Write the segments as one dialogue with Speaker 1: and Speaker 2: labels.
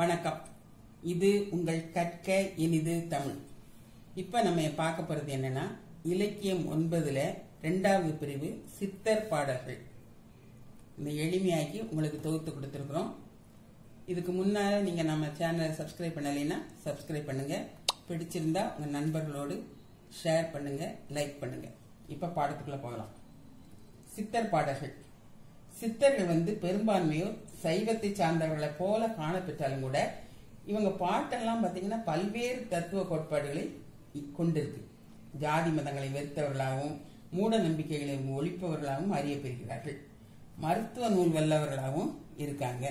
Speaker 1: வணக்கம் இது உங்கள் கற்க இனிது தமிழ் இப்ப நம்ம பார்க்க போறது என்னன்னா இலக்கியம் ஒன்பதுல ரெண்டாவது பிரிவு சித்தர் பாடல்கள் இந்த எளிமையாக்கி உங்களுக்கு தொகுத்து கொடுத்துருக்குறோம் இதுக்கு முன்னால நீங்க நம்ம சேனலை சப்ஸ்கிரைப் பண்ணலைன்னா சப்ஸ்கிரைப் பண்ணுங்க பிடிச்சிருந்தா உங்க நண்பர்களோடு ஷேர் பண்ணுங்க லைக் பண்ணுங்க இப்ப பாடத்துக்குள்ள போகலாம் சித்தர் பாடல்கள் சித்தர்கள் வந்து பெரும்பான்மையோர் சைவத்தை சார்ந்தவர்களை போல காணப்பெற்றாலும் கூட இவங்க பாட்டெல்லாம் பாத்தீங்கன்னா பல்வேறு தத்துவ கோட்பாடுகளை இ- கொண்டிருக்கு ஜாதி மதங்களை வெறுத்தவர்களாகவும் மூட நம்பிக்கைகளை ஒழிப்பவர்களாகவும் அறியப்பெறுகிறார்கள் மருத்துவ நூல் வல்லவர்களாகவும் இருக்காங்க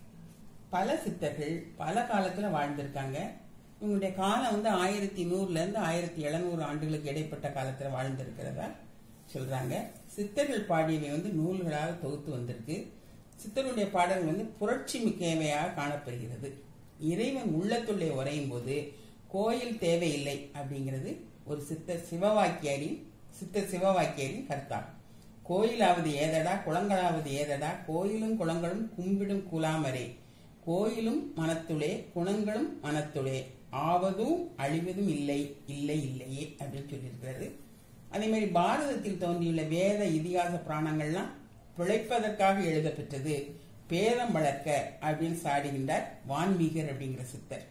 Speaker 1: பல சித்தர்கள் பல காலத்துல வாழ்ந்திருக்காங்க இவங்களுடைய காலம் வந்து ஆயிரத்தி நூறுல இருந்து ஆயிரத்தி எழுநூறு ஆண்டுகளுக்கு இடைப்பட்ட காலத்துல வாழ்ந்திருக்கிறதா சொல்றாங்க சித்தர்கள் பாடியவை வந்து நூல்களாக தொகுத்து வந்திருக்கு சித்தருடைய பாடல்கள் வந்து புரட்சி மிக்கவையாக காணப்படுகிறது இறைவன் உள்ளத்துள்ளே உரையும் போது கோயில் தேவையில்லை அப்படிங்கிறது ஒரு சித்தர் சிவவாக்கியாரின் சித்தர் சிவவாக்கியாரின் கருத்தாகும் கோயிலாவது ஏதடா குளங்களாவது ஏதடா கோயிலும் குளங்களும் கும்பிடும் குலாமரே கோயிலும் மனத்துளே குணங்களும் மனத்துளே ஆவதும் அழிவதும் இல்லை இல்லை இல்லையே அப்படின்னு சொல்லியிருக்கிறாரு அதே மாதிரி பாரதத்தில் தோன்றியுள்ள வேத இதிகாச புராணங்கள்லாம் பிழைப்பதற்காக எழுதப்பெற்றது பேதம் வளர்க்க அப்படின்னு சாடுகின்றார் வான்மீகர் அப்படிங்கிற சித்தர்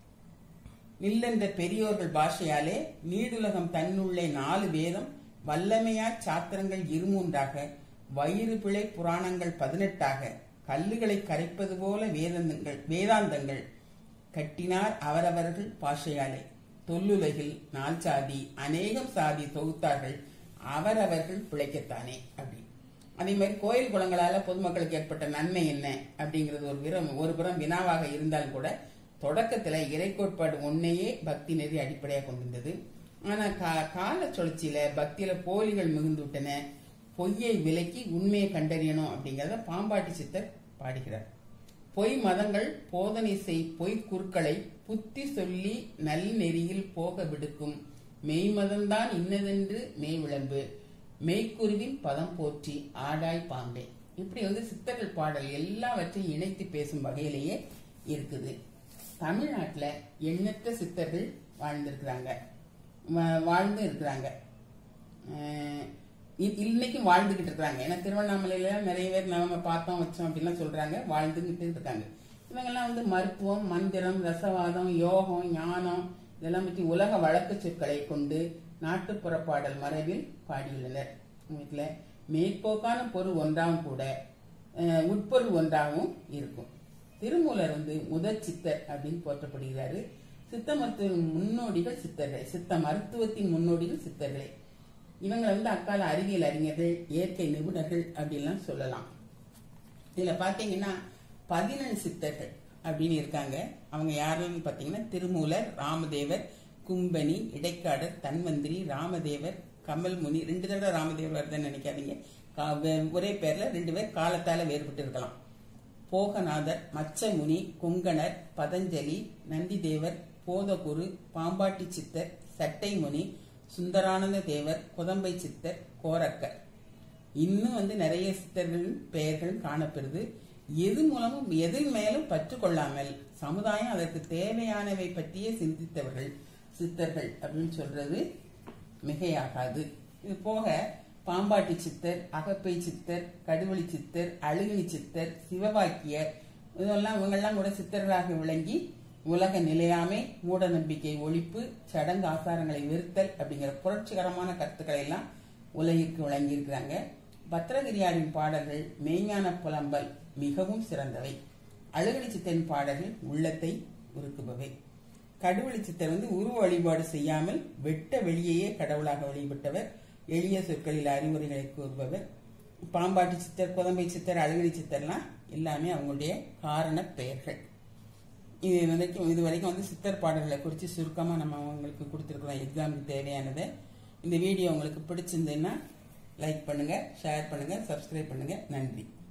Speaker 1: நில்லென்ற பெரியோர்கள் பாஷையாலே நீடுலகம் தன்னுள்ளே நாலு வேதம் வல்லமையா சாத்திரங்கள் இருமூன்றாக வயிறு பிழை புராணங்கள் பதினெட்டாக கல்லுகளை கரைப்பது போல வேதங்கள் வேதாந்தங்கள் கட்டினார் அவரவர்கள் பாஷையாலே தொல்லுலகில் நால் சாதி அநேகம் சாதி தொகுத்தார்கள் அவரவர்கள் பிழைக்கத்தானே அப்படி அதே மாதிரி கோயில் குளங்களால பொதுமக்களுக்கு ஏற்பட்ட நன்மை என்ன அப்படிங்கிறது ஒரு விரம் ஒரு புறம் வினாவாக இருந்தாலும் கூட தொடக்கத்துல இறை கோட்பாடு ஒன்னையே பக்தி நெறி அடிப்படையாக கொண்டிருந்தது ஆனா கா- கால சுழற்சியில பக்தியில போலிகள் மிகுந்து விட்டன பொய்யை விலக்கி உண்மையை கண்டறியணும் அப்படிங்கறத பாம்பாட்டி சித்தர் பாடுகிறார் பொய் மதங்கள் போதனை செய் பொய் குறுக்களை புத்தி சொல்லி நல் நெறியில் போக விடுக்கும் மெய்மதம்தான் இன்னதென்று மெய் விளம்பு மெய்க்குருவின் பதம் போற்றி ஆடாய் பாம்பே இப்படி வந்து சித்தர்கள் பாடல் எல்லாவற்றையும் இணைத்து பேசும் வகையிலேயே இருக்குது தமிழ்நாட்டுல எண்ணற்ற சித்தர்கள் வாழ்ந்திருக்கிறாங்க வா- வாழ்ந்து இருக்கிறாங்க அஹ் இ- இன்னைக்கும் வாழ்ந்துகிட்டு இருக்காங்க ஏன்னா திருவண்ணாமலையில நிறைய பேர் நம்ம பார்த்தோம் வச்சோம் அப்படிலாம் சொல்றாங்க வாழ்ந்துகிட்டு இருக்காங்க இவங்கெல்லாம் வந்து மருத்துவம் மந்திரம் ரசவாதம் யோகம் ஞானம் இதெல்லாம் பற்றி உலக வழக்கு சொற்களை கொண்டு நாட்டுப்புற பாடல் மரபில் பாடியுள்ளனர் வீட்டில் மேற்போக்கான பொருள் ஒன்றாகவும் கூட அஹ், உட்பொருள் ஒன்றாகவும் இருக்கும் திருமூலர் வந்து முதற் சித்தர் அப்படின்னு போற்றப்படுகிறாரு சித்த மருத்துவ முன்னோடிகள் சித்தர்கள் சித்த மருத்துவத்தின் முன்னோடிகள் சித்தர்களே இவங்களை வந்து அக்கால அறிவியல் அறிஞர்கள் இயற்கை நிபுணர்கள் அப்படின்லாம் சொல்லலாம் இதுல பாத்தீங்கன்னா பதினெண் சித்தர்கள் அப்படின்னு இருக்காங்க அவங்க யாருன்னு பாத்தீங்கன்னா திருமூலர் ராமதேவர் கும்பனி இடைக்காடர் தன்வந்திரி ராமதேவர் கமல்முனி ரெண்டு தடவை ராமதேவர் வருதுன்னு நினைக்காதீங்க கா- வே- ஒரே பேர்ல ரெண்டு பேர் காலத்தால வேறுபட்டு இருக்கலாம் போகநாதர் மச்சமுனி கொங்கணர் பதஞ்சலி நந்திதேவர் போதகுரு பாம்பாட்டி சித்தர் சட்டைமுனி சுந்தரானந்த தேவர் குதம்பை சித்தர் கோரக்கர் இன்னும் வந்து நிறைய சித்தர்களின் பெயர்கள் காணப்படுது எது மூலமும் எதில் மேலும் பற்று கொள்ளாமல் சமுதாயம் அதற்கு தேவையானவை பற்றியே சிந்தித்தவர்கள் சித்தர்கள் அப்படின்னு சொல்றது மிகையாகாது இது போக பாம்பாட்டி சித்தர் அகப்பை சித்தர் கடுவழி சித்தர் அழுகினி சித்தர் சிவவாக்கியர் இதெல்லாம் இவங்கெல்லாம் கூட சித்தர்களாக விளங்கி உலக நிலையாமை மூட நம்பிக்கை ஒழிப்பு சடங்கு ஆசாரங்களை வெறுத்தல் அப்படிங்கிற புரட்சிகரமான கருத்துக்களை எல்லாம் உலகிற்கு வழங்கியிருக்கிறாங்க பத்ரகிரியாரின் பாடல்கள் மெய்ஞான புலம்பல் மிகவும் சிறந்தவை அழுகடி சித்தரின் பாடல்கள் உள்ளத்தை உருக்குபவை கடுவழி சித்தர் வந்து உருவ வழிபாடு செய்யாமல் வெட்ட வெளியேயே கடவுளாக வழிபட்டவர் எளிய சொற்களில் அறிவுரைகளை கூறுபவர் பாம்பாட்டி சித்தர் குதம்பை சித்தர் அழுகடி சித்தர்லாம் எல்லாமே அவங்களுடைய காரண பெயர்கள் இது வரைக்கும் இது வரைக்கும் வந்து சித்தர் பாடல்களை குறித்து சுருக்கமாக நம்ம உங்களுக்கு கொடுத்துருக்குறோம் எக்ஸாமுக்கு தேவையானதை இந்த வீடியோ உங்களுக்கு பிடிச்சிருந்ததுன்னா லைக் பண்ணுங்க ஷேர் பண்ணுங்க சப்ஸ்கிரைப் பண்ணுங்க நன்றி